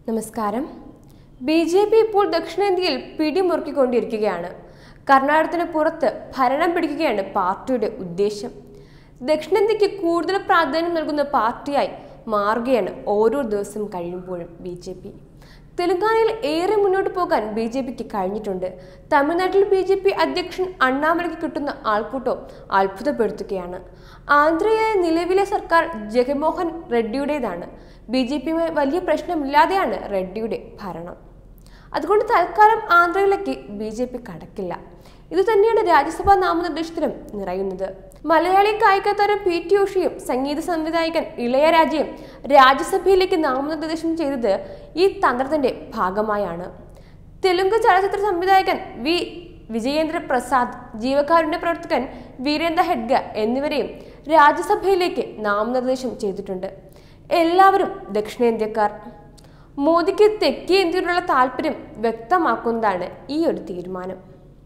നമസ്കാരം B J P ഇപ്പോൾ ദക്ഷിണേന്ത്യയിൽ പിടിമുറുക്കിക്കൊണ്ടിരിക്കുകയാണ് കർണാടകത്തിന് പുറത്ത് ഭരണം പിടിക്കുകയാണ് പാർട്ടിയുടെ ഉദ്ദേശം ദക്ഷിണേന്ത്യക്ക് കൂടുതൽ പ്രാധാന്യം നൽകുന്ന പാർട്ടിയായി മാറുകയാണ് ഓരോ ദിവസം കഴിയുമ്പോഴും ബി ജെ പി തെലങ്കാനയിൽ ഏറെ മുന്നോട്ട് പോകാൻ ബി ജെ പിക്ക് കഴിഞ്ഞിട്ടുണ്ട് തമിഴ്നാട്ടിൽ ബി ജെ പി അധ്യക്ഷൻ അണ്ണാമലയ്ക്ക് കിട്ടുന്ന ആൾക്കൂട്ടം അത്ഭുതപ്പെടുത്തുകയാണ് ആന്ധ്രയിലെ നിലവിലെ സർക്കാർ ജഗൻമോഹൻ റെഡ്ഡിയുടേതാണ് ബി ജെ പിയുമായി വലിയ പ്രശ്നമില്ലാതെയാണ് റെഡ്ഡിയുടെ ഭരണം അതുകൊണ്ട് തൽക്കാലം ആന്ധ്രയിലേക്ക് ബി ജെ പി കടക്കില്ല ഇത് തന്നെയാണ് രാജ്യസഭാ നാമനിർദ്ദേശത്തിലും നിറയുന്നത് മലയാളി കായിക താരം പി ടി ഉഷയും സംഗീത സംവിധായകൻ ഇളയരാജയും രാജ്യസഭയിലേക്ക് നാമനിർദ്ദേശം ചെയ്തത് ഈ തന്ത്രത്തിന്റെ ഭാഗമായാണ് തെലുങ്ക് ചലച്ചിത്ര സംവിധായകൻ വി വിജയേന്ദ്ര പ്രസാദ് ജീവകാരുണ്യ പ്രവർത്തകൻ വീരേന്ദ്ര ഹെഡ്ഗ എന്നിവരെയും രാജ്യസഭയിലേക്ക് നാമനിർദ്ദേശം ചെയ്തിട്ടുണ്ട് എല്ലാവരും ദക്ഷിണേന്ത്യക്കാർ മോദിക്ക് തെക്കേ ഇന്ത്യയിലുള്ള താല്പര്യം വ്യക്തമാക്കുന്നതാണ് ഈ ഒരു തീരുമാനം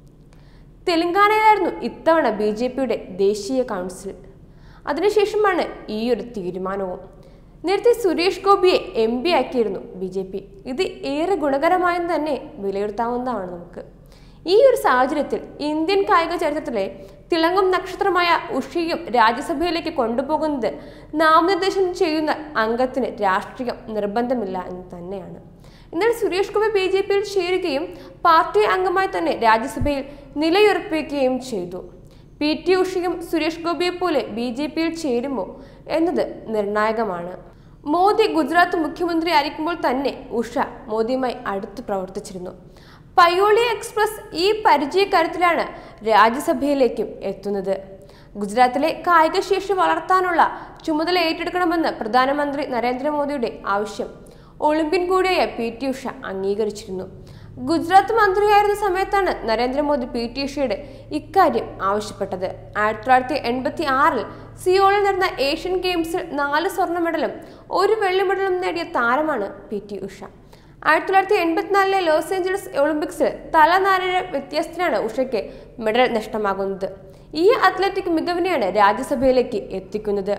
തെലങ്കാനയിലായിരുന്നു ഇത്തവണ ബി ജെ പിയുടെ ദേശീയ കൗൺസിൽ അതിനുശേഷമാണ് ഈ ഒരു തീരുമാനവും നേരത്തെ സുരേഷ് ഗോപിയെ എം പി ആക്കിയിരുന്നു ബി ജെ പി ഇത് ഏറെ ഗുണകരമായെന്ന് തന്നെ വിലയിരുത്താവുന്നതാണ് നമുക്ക് ഈ ഒരു സാഹചര്യത്തിൽ ഇന്ത്യൻ കായിക ചരിത്രത്തിലെ തിളങ്ങും നക്ഷത്രമായ ഉഷയും രാജ്യസഭയിലേക്ക് കൊണ്ടുപോകുന്നത് നാമനിർദ്ദേശം ചെയ്യുന്ന അംഗത്തിന് രാഷ്ട്രീയം നിർബന്ധമില്ല എന്ന് തന്നെയാണ് എന്നാൽ സുരേഷ് ഗോപി ബി ജെ പിയിൽ ചേരുകയും പാർട്ടി അംഗമായി തന്നെ രാജ്യസഭയിൽ നിലയുറപ്പിക്കുകയും ചെയ്തു പി ടി ഉഷയും സുരേഷ് ഗോപിയെ പോലെ ബി ജെ പിയിൽ ചേരുമോ എന്നത് നിർണായകമാണ് മോദി ഗുജറാത്ത് മുഖ്യമന്ത്രി ആയിരിക്കുമ്പോൾ തന്നെ ഉഷ മോദിയുമായി അടുത്ത് പ്രവർത്തിച്ചിരുന്നു പയ്യോളി എക്സ്പ്രസ് ഈ പരിചയക്കരുത്തിലാണ് രാജ്യസഭയിലേക്കും എത്തുന്നത് ഗുജറാത്തിലെ കായികശേഷി വളർത്താനുള്ള ചുമതല ഏറ്റെടുക്കണമെന്ന് പ്രധാനമന്ത്രി നരേന്ദ്രമോദിയുടെ ആവശ്യം ഒളിമ്പ്യൻ കൂടിയായ പി ടി ഉഷ അംഗീകരിച്ചിരുന്നു ഗുജറാത്ത് മന്ത്രിയായിരുന്ന സമയത്താണ് നരേന്ദ്രമോദി പി ടി ഉഷയുടെ ഇക്കാര്യം ആവശ്യപ്പെട്ടത് ആയിരത്തി തൊള്ളായിരത്തി എൺപത്തി ആറിൽ സിയോളിൽ നടന്ന ഏഷ്യൻ ഗെയിംസിൽ നാല് സ്വർണ്ണ മെഡലും ഒരു വെള്ളി മെഡലും നേടിയ താരമാണ് പി ടി ഉഷ ആയിരത്തി തൊള്ളായിരത്തി എൺപത്തിനാലിലെ ലോസ് ഏഞ്ചലസ് ഒളിമ്പിക്സിൽ തലനാരിഴ വ്യത്യാസത്തിനാണ് ഉഷയ്ക്ക് മെഡൽ നഷ്ടമാകുന്നത് ഈ അത്ലറ്റിക് മികവിനെയാണ് രാജ്യസഭയിലേക്ക് എത്തിക്കുന്നത്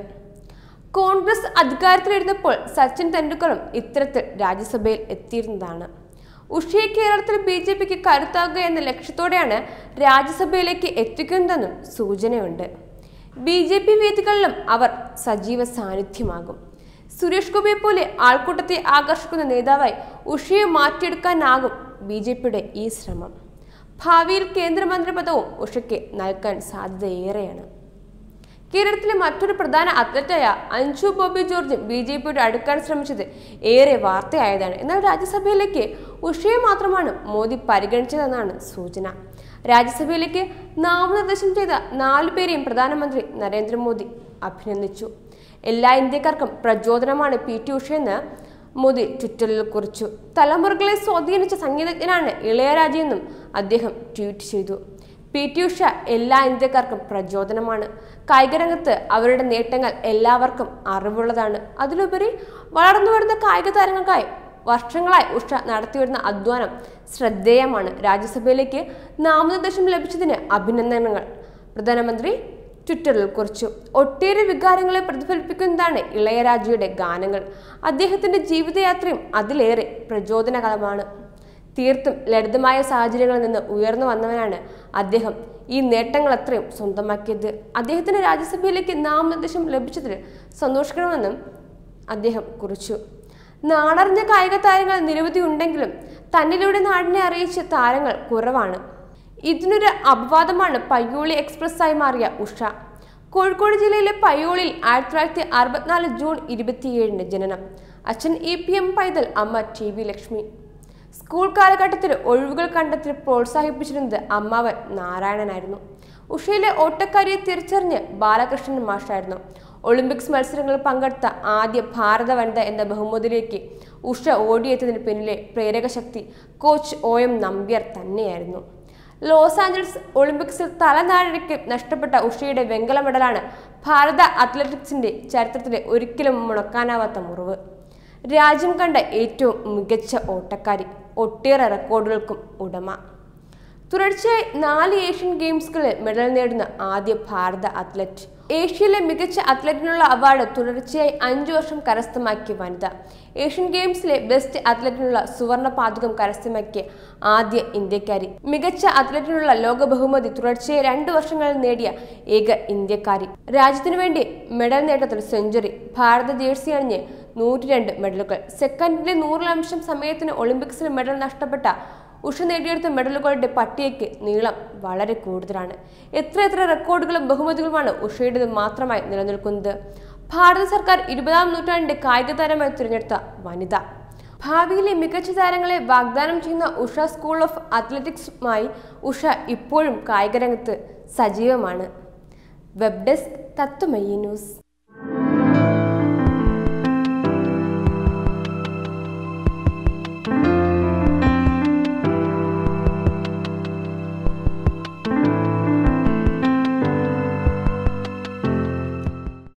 കോൺഗ്രസ് അധികാരത്തിലിരുന്നപ്പോൾ സച്ചിൻ തെണ്ടുൽക്കറും ഇത്തരത്തിൽ രാജ്യസഭയിൽ എത്തിയിരുന്നതാണ് ഉഷയെ കേരളത്തിൽ ബി ജെ പിക്ക് കരുത്താകുക എന്ന ലക്ഷ്യത്തോടെയാണ് രാജ്യസഭയിലേക്ക് എത്തിക്കുന്നതെന്നും സൂചനയുണ്ട് ബി ജെ പി വേദികളിലും അവർ സജീവ സാന്നിധ്യമാകും സുരേഷ് ഗോപിയെ പോലെ ആൾക്കൂട്ടത്തെ ആകർഷിക്കുന്ന നേതാവായി ഉഷയെ മാറ്റിയെടുക്കാനാകും ബി ജെ പിയുടെ ഈ ശ്രമം ഭാവിയിൽ കേന്ദ്രമന്ത്രി പദവും ഉഷയ്ക്ക് നൽകാൻ സാധ്യതയേറെയാണ് കേരളത്തിലെ മറ്റൊരു പ്രധാന അത്ലറ്റായ അഞ്ജു ബോബി ജോർജും ബി ജെ പിയുടെ അടുക്കാൻ ശ്രമിച്ചത് ഏറെ വാർത്തയായതാണ് എന്നാൽ രാജ്യസഭയിലേക്ക് ഉഷയെ മാത്രമാണ് മോദി പരിഗണിച്ചതെന്നാണ് സൂചന രാജ്യസഭയിലേക്ക് നാമനിർദ്ദേശം ചെയ്ത നാലു പേരെയും പ്രധാനമന്ത്രി നരേന്ദ്രമോദി അഭിനന്ദിച്ചു എല്ലാ ഇന്ത്യക്കാർക്കും പ്രചോദനമാണ് പി ടി ഉഷയെന്ന് മോദി ട്വിറ്ററിൽ കുറിച്ചു തലമുറകളെ സ്വാധീനിച്ച സംഗീതജ്ഞനാണ് ഇളയരാജയെന്നും അദ്ദേഹം ട്വീറ്റ് ചെയ്തു പി ടി ഉഷ എല്ലാ ഇന്ത്യക്കാർക്കും പ്രചോദനമാണ് കായികരംഗത്ത് അവരുടെ നേട്ടങ്ങൾ എല്ലാവർക്കും അറിവുള്ളതാണ് അതിലുപരി വളർന്നു വരുന്ന കായിക താരങ്ങൾക്കായി വർഷങ്ങളായി ഉഷ നടത്തിവരുന്ന അധ്വാനം ശ്രദ്ധേയമാണ് രാജ്യസഭയിലേക്ക് നാമനിർദ്ദേശം ലഭിച്ചതിന് അഭിനന്ദനങ്ങൾ പ്രധാനമന്ത്രി ട്വിറ്ററിൽ കുറിച്ചു ഒട്ടേറെ വികാരങ്ങളെ പ്രതിഫലിപ്പിക്കുന്നതാണ് ഇളയരാജയുടെ ഗാനങ്ങൾ അദ്ദേഹത്തിന്റെ ജീവിതയാത്രയും അതിലേറെ പ്രചോദനകരമാണ് തീർത്തും ലളിതമായ സാഹചര്യങ്ങളിൽ നിന്ന് ഉയർന്നു വന്നവനാണ് അദ്ദേഹം ഈ നേട്ടങ്ങൾ അത്രയും സ്വന്തമാക്കിയത് അദ്ദേഹത്തിന് രാജ്യസഭയിലേക്ക് നാമനിർദ്ദേശം ലഭിച്ചതിൽ സന്തോഷിക്കണമെന്നും അദ്ദേഹം കുറിച്ചു നാടറിഞ്ഞ കായിക താരങ്ങൾ നിരവധി ഉണ്ടെങ്കിലും തന്നിലൂടെ നാടിനെ അറിയിച്ച താരങ്ങൾ കുറവാണ് ഇതിനൊരു അപവാദമാണ് പയ്യോളി എക്സ്പ്രസ് ആയി മാറിയ ഉഷ കോഴിക്കോട് ജില്ലയിലെ പയ്യോളിൽ ആയിരത്തി തൊള്ളായിരത്തി അറുപത്തിനാല് ജൂൺ ഇരുപത്തിയേഴിന് ജനനം അച്ഛൻ ഇ പി എം പൈതൽ അമ്മ ടി വി ലക്ഷ്മി സ്കൂൾ കാലഘട്ടത്തിൽ ഒഴിവുകൾ കണ്ടെത്തി പ്രോത്സാഹിപ്പിച്ചിരുന്നത് അമ്മാവൻ നാരായണനായിരുന്നു ഉഷയിലെ ഓട്ടക്കാരിയെ തിരിച്ചറിഞ്ഞ് ബാലകൃഷ്ണൻ മാഷായിരുന്നു ഒളിമ്പിക്സ് മത്സരങ്ങളിൽ പങ്കെടുത്ത ആദ്യ ഭാരത വനിത എന്ന ബഹുമതിയിലേക്ക് ഉഷ ഓടിയെത്തുന്നതിന് പിന്നിലെ പ്രേരക ശക്തി കോച്ച് ഒ എം നമ്പ്യാർ തന്നെയായിരുന്നു ലോസ് ആഞ്ചലസ് ഒളിമ്പിക്സിൽ തലനാഴിക്ക് നഷ്ടപ്പെട്ട ഉഷയുടെ വെങ്കല മെഡലാണ് ഭാരത അത്ലറ്റിക്സിന്റെ ചരിത്രത്തിലെ ഒരിക്കലും മുണക്കാനാവാത്ത മുറിവ് രാജ്യം കണ്ട ഏറ്റവും മികച്ച ഓട്ടക്കാരി ഒട്ടേറെ റെക്കോർഡുകൾക്കും ഉടമ തുടർച്ചയായി നാല് ഏഷ്യൻ ഗെയിംസുകളിൽ മെഡൽ നേടുന്ന ആദ്യ ഭാരത അത്ലറ്റ് ഏഷ്യയിലെ മികച്ച അത്ലറ്റിനുള്ള അവാർഡ് തുടർച്ചയായി അഞ്ചു വർഷം കരസ്ഥമാക്കിയ വനിത ഏഷ്യൻ ഗെയിംസിലെ ബെസ്റ്റ് അത്ലറ്റിനുള്ള സുവർണ പാതകം കരസ്ഥമാക്കിയ ആദ്യ ഇന്ത്യക്കാരി മികച്ച അത്ലറ്റിനുള്ള ലോക ബഹുമതി തുടർച്ചയായി രണ്ടു വർഷങ്ങളിൽ നേടിയ ഏക ഇന്ത്യക്കാരി രാജ്യത്തിനു വേണ്ടി മെഡൽ നേട്ടത്തിൽ സെഞ്ചുറി ഭാരത ജേഴ്സി അണിഞ്ഞ് നൂറ്റി രണ്ട് മെഡലുകൾ സെക്കൻഡിന്റെ നൂറിലംശം സമയത്തിന് ഒളിമ്പിക്സിൽ മെഡൽ നഷ്ടപ്പെട്ട ഉഷ നേടിയെടുത്ത മെഡലുകളുടെ പട്ടികയ്ക്ക് നീളം വളരെ കൂടുതലാണ് എത്ര എത്ര റെക്കോർഡുകളും ബഹുമതികളുമാണ് ഉഷയുടേത് മാത്രമായി നിലനിൽക്കുന്നത് ഭാരത സർക്കാർ ഇരുപതാം നൂറ്റാണ്ടിന്റെ കായിക താരമായി തിരഞ്ഞെടുത്ത വനിത ഭാവിയിലെ മികച്ച താരങ്ങളെ വാഗ്ദാനം ചെയ്യുന്ന ഉഷ സ്കൂൾ ഓഫ് അത്ലറ്റിക്സുമായി ഉഷ ഇപ്പോഴും കായിക രംഗത്ത് സജീവമാണ് വെബ് ഡെസ്ക് തത്വമയി ന്യൂസ്